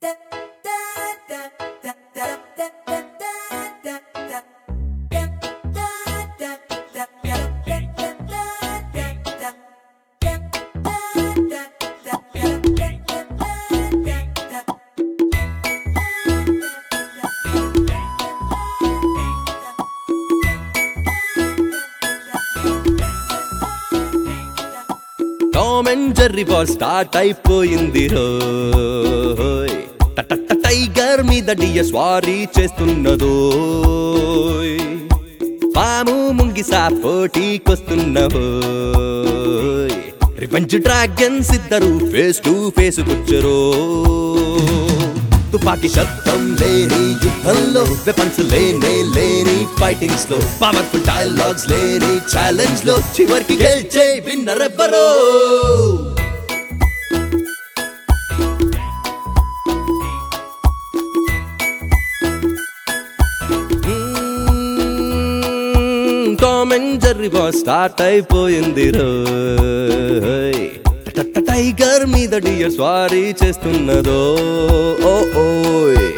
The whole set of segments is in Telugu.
Tom and Jerry war start అయిపోయింది రోయ్ ట- ట- ట- టైగర్ మీద డియ స్వారీ చేస్తున్నదో పాము ముంగిసా పోటీకొస్తున్నవో రివెంజ్ డ్రాగన్స్ ఇద్దరు ఫేస్ టు ఫేస్ కూర్చరో తుపాకీ శబ్దం లేని యుద్ధంలో వెపన్స్ లేనే లేని ఫైటింగ్స్ లో పవర్ఫుల్ డైలాగ్స్ లేని ఛాలెంజ్ లో చివరికి గెలిచే విన్నర్ ఎవ్వరో Tom and Jerry boss start అయిపోయింది రోయ్ ట- ట- టైగర్ మీద డియర్ స్వారీ చేస్తున్నదో ఓ ఓయ్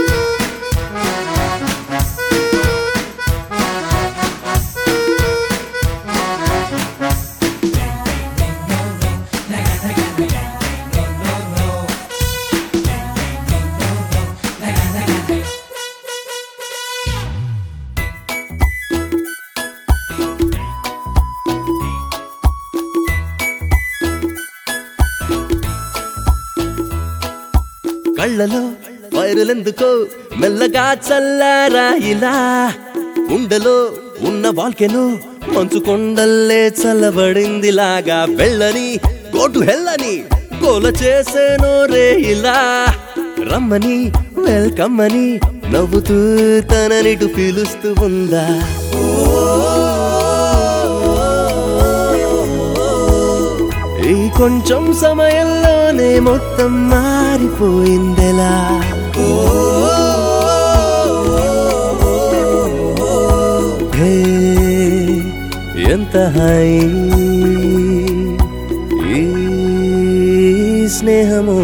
కళ్ళలో వైరులెందుకో మెల్లగా చల్లారా ఇలా గుండెలో ఉన్న వాల్కెను మంచు కొండల్లే చల్లబడిందిలాగా వెళ్ళని గోటు హెల్లని గోల చేసేనో రే ఇలా రమ్మని వెల్కమ్ అని నవ్వుతూ తననిటు పిలుస్తూ ఉందా ఈ కొంచెం సమయంలోనే మొత్తం మారిపోయిందెలా హే, ఎంత హై ఈ స్నేహము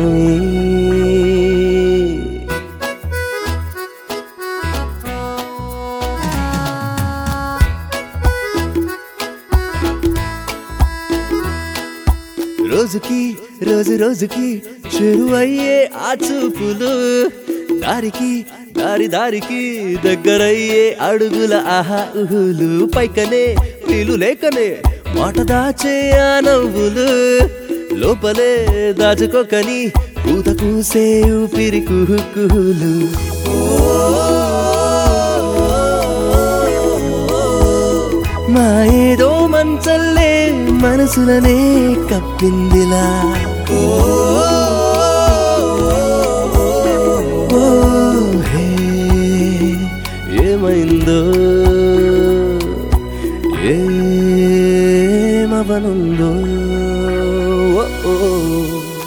రోజుకి రోజు రోజుకి చెరువయ్యే ఆ చూపులు దారికి దారి దారికి దగ్గరయ్యే అడుగుల ఆహా ఊహులు పైకనే వీలు లేకనే మాట దాచే ఆ నవ్వులు లోపలే దాచుకోకని కూత కూసే ఊపిరి కుహు కుహులు మా ఏదో మంచల్లే మనసులనే కప్పిందిలా ఓ హే, ఏమైందో ఏమవనుందో ఓ, ఓ